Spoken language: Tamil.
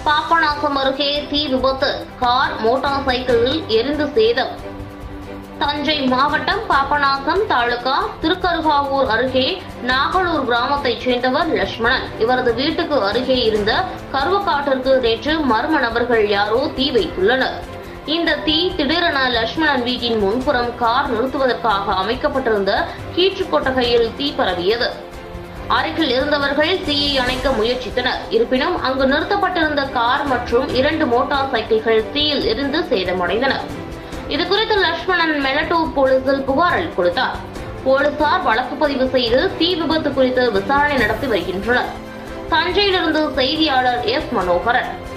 பாபநாசம் அருகே தீ விபத்து கார் மோட்டார் சைக்கிளில் எரிந்து சேதம் தஞ்சை மாவட்டம் பாபநாசம் தாலுகா திருக்கருகாவூர் அருகே நாகலூர் கிராமத்தைச் சேர்ந்தவர் லட்சுமணன் இவரது வீட்டுக்கு அருகே இருந்த கருவக்காட்டிற்கு நேற்று மர்ம நபர்கள் யாரோ தீ வைத்துள்ளனர் இந்த தீ திடீரென லட்சுமணன் வீட்டின் முன்புறம் கார் நிறுத்துவதற்காக அமைக்கப்பட்டிருந்த கீற்று கொட்டகையில் தீ பரவியது அருகில் இருந்தவர்கள் தீயை அணைக்க முயற்சித்தனர் இருப்பினும் அங்கு நிறுத்தப்பட்டிருந்த கார் மற்றும் இரண்டு மோட்டார் சைக்கிள்கள் தீயில் எரிந்து சேதமடைந்தன இதுகுறித்து லட்சுமணன் மெலட்டூர் போலீசில் புகார் கொடுத்தார் போலீசார் வழக்கு பதிவு செய்து தீ விபத்து குறித்து விசாரணை நடத்தி வருகின்றனர் தஞ்சையிலிருந்து செய்தியாளர் எஸ் மனோகரன்